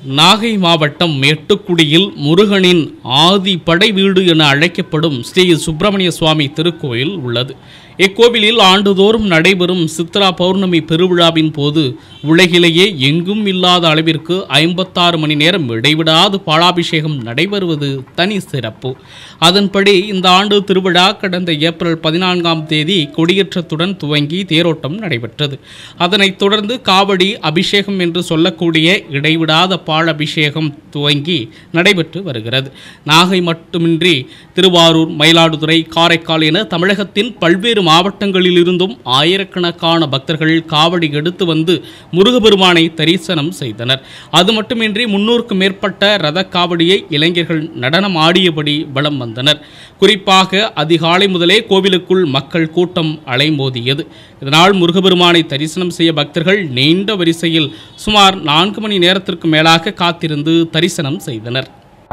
நாகை மாவட்டம் மேட்டுக்குடியில் முருகனின் ஆதி படை வீடு என அழைக்கப்படும் ஸ்ரீ சுப்பிரமணிய சுவாமி திருக்கோயில் உள்ளது இக்கோவிலில் ஆண்டுதோறும் நடைபெறும் சித்ரா பௌர்ணமி பெருவிழாவின் போது உலகிலேயே எங்கும் இல்லாத அளவிற்கு ஐம்பத்தாறு மணி நேரம் இடைவிடாது பாலாபிஷேகம் நடைபெறுவது தனி சிறப்பு அதன்படி இந்த ஆண்டு திருவிழா கடந்த ஏப்ரல் பதினான்காம் தேதி கொடியேற்றத்துடன் துவங்கி தேரோட்டம் நடைபெற்றது அதனைத் தொடர்ந்து காவடி அபிஷேகம் என்று சொல்லக்கூடிய இடைவிடாத பாலபிஷேகம் துவங்கி நடைபெற்று வருகிறது நாகை மட்டுமின்றி திருவாரூர் மயிலாடுதுறை காரைக்கால் என தமிழகத்தின் பல்வேறு மாவட்டங்களிலிருந்தும் ஆயிரக்கணக்கான பக்தர்கள் காவடி எடுத்து வந்து முருகபெருமானை தரிசனம் செய்தனர் அது மட்டுமின்றி முன்னூறுக்கும் மேற்பட்ட ரத காவடியை இளைஞர்கள் நடனம் ஆடியபடி வலம் வந்தனர் குறிப்பாக அதிகாலை முதலே கோவிலுக்குள் மக்கள் கூட்டம் அலைமோதியது இதனால் முருகபெருமானை தரிசனம் செய்ய பக்தர்கள் நீண்ட வரிசையில் சுமார் நான்கு மணி நேரத்திற்கு மேலாக காத்திருந்து தரிசனம் செய்தனர்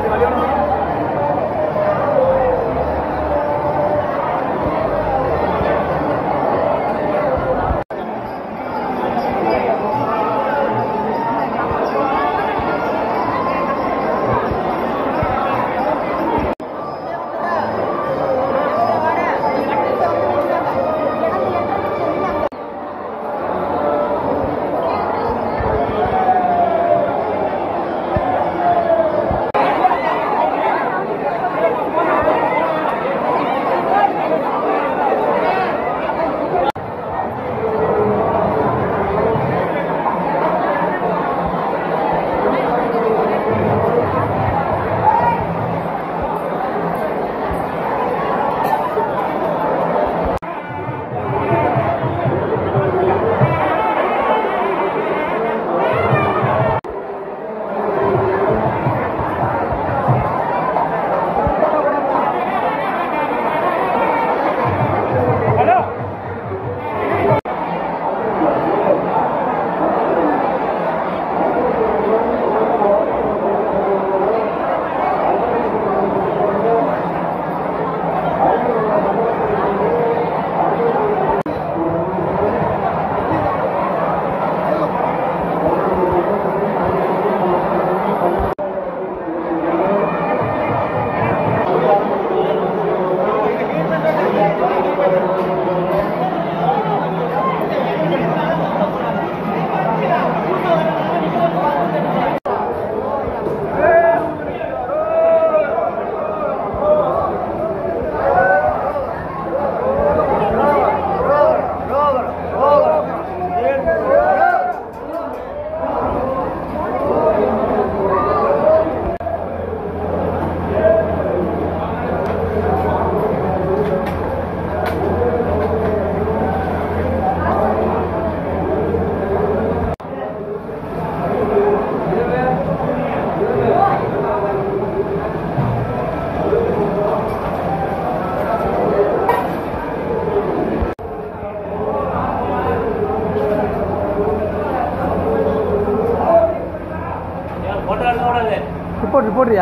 ரிப்போர்ட் ரிப்போர்ட்ரியா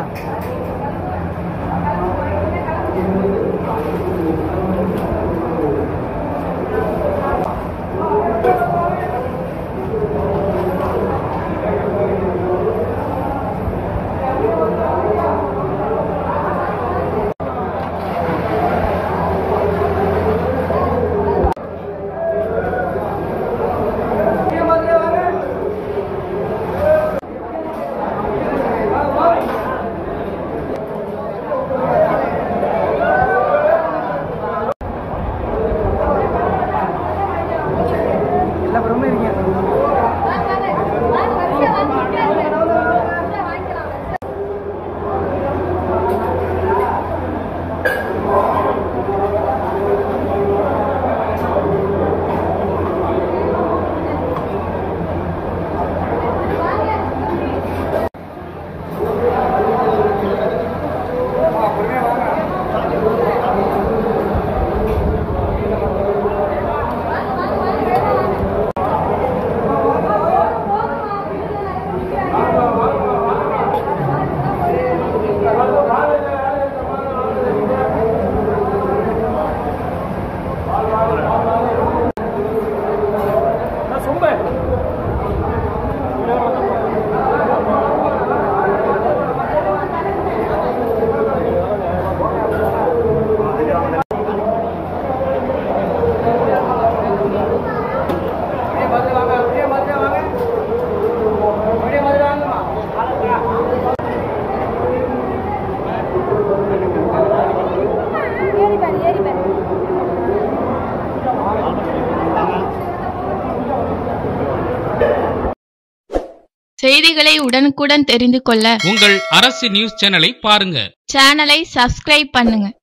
செய்திகளை உடனுக்குடன் தெரிந்து கொள்ள உங்கள் அரசு நியூஸ் சேனலை பாருங்க சேனலை சப்ஸ்கிரைப் பண்ணுங்க